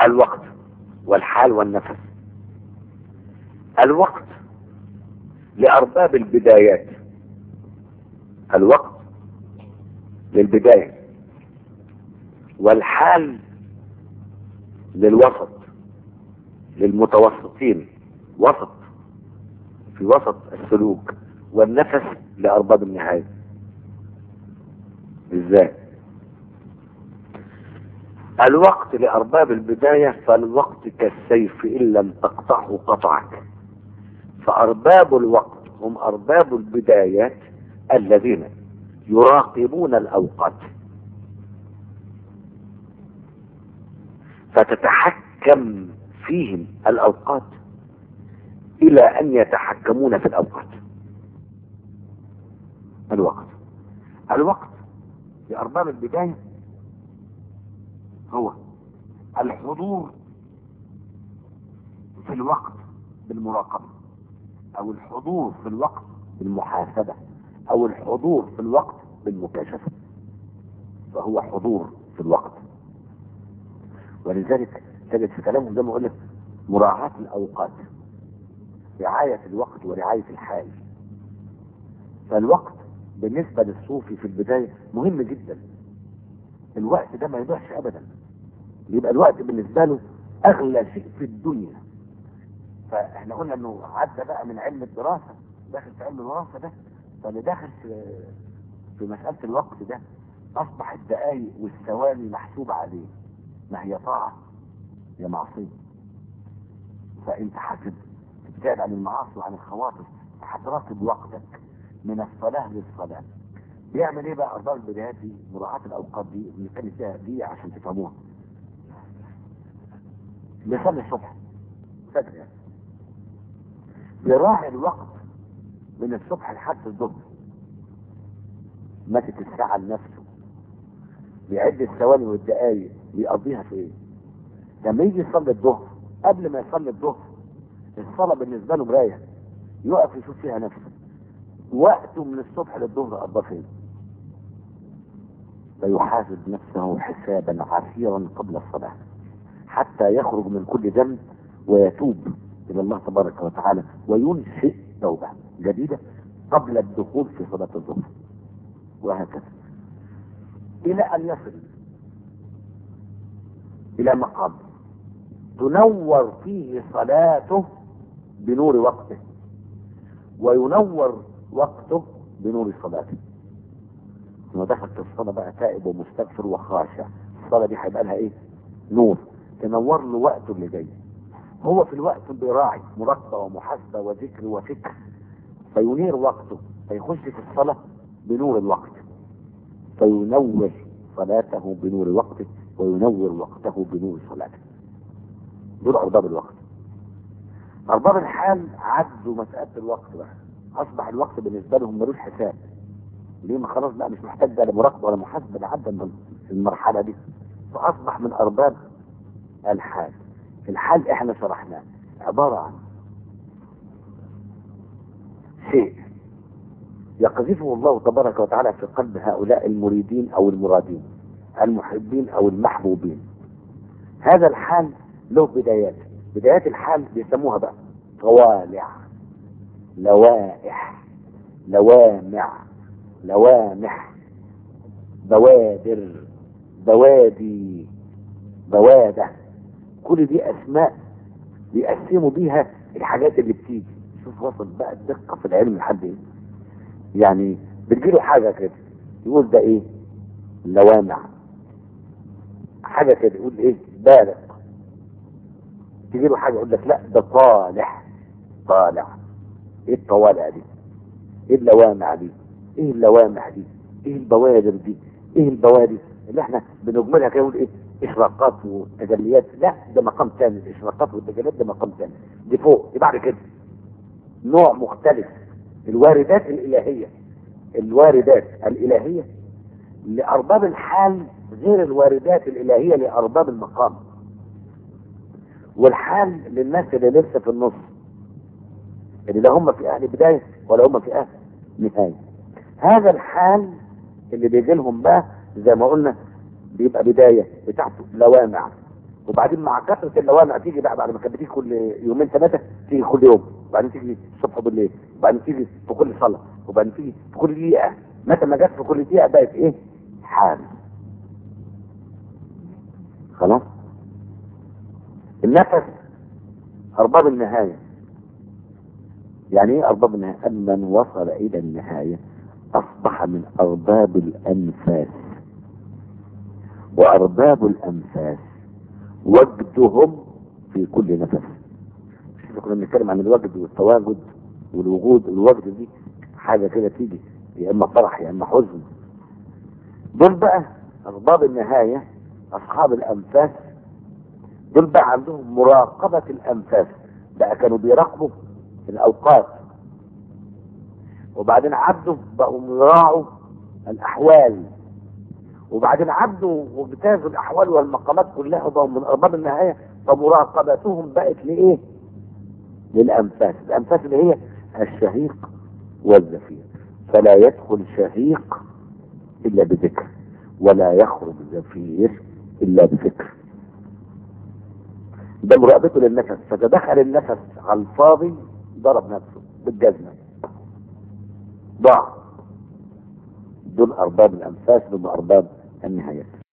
الوقت والحال والنفس الوقت لأرباب البدايات الوقت للبداية والحال للوسط للمتوسطين وسط في وسط السلوك والنفس لأرباب النهاية ازاي الوقت لأرباب البداية فالوقت كالسيف إن لم تقطعه قطعك فأرباب الوقت هم أرباب البدايات الذين يراقبون الأوقات فتتحكم فيهم الأوقات إلى أن يتحكمون في الأوقات الوقت الوقت لأرباب البداية هو الحضور في الوقت بالمراقبة أو الحضور في الوقت بالمحاسبة أو الحضور في الوقت بالمكاشفة فهو حضور في الوقت ولذلك تجد في كلامه زي ما قلت مراعاة الأوقات رعاية الوقت ورعاية الحال فالوقت بالنسبة للصوفي في البداية مهم جدا الوقت ده ما يضيعش أبدا يبقى الوقت بالنسبة له أغلى شيء في الدنيا فاحنا قلنا انه عدى بقى من علم الدراسة داخل في علم الوراثة ده فاللي داخل في في مسألة الوقت ده أصبح الدقايق والثواني محسوبة عليه ما هي طاعة يا معصية فأنت حاسب تبتعد عن المعاصي وعن الخواطر هتراقب وقتك من الصلاة للصلاة بيعمل ايه بقى أرباب البدايات دي مراعاة الأوقات دي بنتكلم فيها دي عشان تفهموها بيصلي الصبح فجر يعني بيراعي الوقت من الصبح لحد الظهر ماسك الساعة لنفسه بيعد الثواني والدقايق بيقضيها في ايه لما يجي يصلي الظهر قبل ما يصلي الظهر الصلاة بالنسبة له مراية يقف يشوف فيها نفسه وقته من الصبح للظهر قضاه فين فيحاسب نفسه حسابا عسيرا قبل الصلاة حتى يخرج من كل ذنب ويتوب إلى الله تبارك وتعالى وينشئ توبة جديدة قبل الدخول في صلاة الظهر وهكذا إلى أن يصل إلى مقام تنور فيه صلاته بنور وقته وينور وقته بنور صلاته لما دخل في الصلاة بقى تائب ومستغفر وخاشع الصلاة دي هيبقى لها ايه نور تنور له وقته اللي جاي هو في الوقت بيراعي مراقبة ومحاسبة وذكر وفكر فينير وقته فيخش في الصلاة بنور الوقت فينور صلاته بنور وقته وينور وقته بنور صلاته دول أرباب الوقت أرباب الحال عدوا مسألة الوقت بقى أصبح الوقت بالنسبة لهم ملوش حساب ليه ما خلاص بقى مش محتاج ده لا مراقبة ولا محاسبة ده عدى من المرحلة دي فأصبح من أرباب الحال الحال احنا شرحناه عبارة عن شيء يقذفه الله تبارك وتعالى في قلب هؤلاء المريدين او المرادين المحبين او المحبوبين هذا الحال له بدايات بدايات الحال بيسموها بقى طوالع لوائح لوامع لوامح بوادر بوادي بوادة كل دي اسماء بيقسموا بيها الحاجات اللي بتيجي شوف وصل بقى الدقة في العلم لحد ايه يعني بتجيله حاجة كده يقول ده ايه لوامع حاجة كده يقول ايه بالغ تجيله حاجة يقول لك لا ده طالع طالع ايه الطوالع دي ايه اللوامع دي ايه اللوامع دي ايه البوادر دي ايه البوادر اللي احنا بنجملها كده نقول ايه اشراقات وتجليات لا ده مقام ثاني الاشراقات والتجليات ده مقام ثاني دي فوق دي بعد كده نوع مختلف الواردات الالهيه الواردات الالهيه لارباب الحال غير الواردات الالهيه لارباب المقام والحال للناس اللي لسه في النص اللي لا هم في اهل بدايه ولا هم في اهل نهايه هذا الحال اللي بيجي لهم بقى زي ما قلنا بيبقى بدايه بتاعته لوامع وبعدين مع كثره اللوامع تيجي بقى بعد ما كانت بتيجي كل يومين ثلاثه تيجي كل يوم وبعدين تيجي الصبح وبالليل وبعدين تيجي في كل صلاه وبعدين تيجي في كل دقيقه متى ما جت في كل دقيقه بقت ايه؟ حال خلاص النفس ارباب النهايه يعني ايه ارباب النهايه من وصل الى النهايه اصبح من ارباب الانفاس وارباب الانفاس وجدهم في كل نفس مش كنا بنتكلم عن الوجد والتواجد والوجود الوجد دي حاجه كده تيجي يا اما فرح يا اما حزن دول بقى ارباب النهايه اصحاب الانفاس دول بقى عندهم مراقبه الانفاس بقى كانوا بيراقبوا الاوقات وبعدين عدوا بقوا يراعوا الاحوال وبعدين عدوا واجتازوا الاحوال والمقامات كلها بقوا من ارباب النهايه فمراقبتهم بقت لايه؟ للانفاس، الانفاس اللي هي الشهيق والزفير فلا يدخل شهيق الا بذكر ولا يخرج زفير الا بذكر ده مراقبته للنفس فتدخل النفس على الفاضي ضرب نفسه بالجزمه ضاع دول ارباب الانفاس دول ارباب النهايات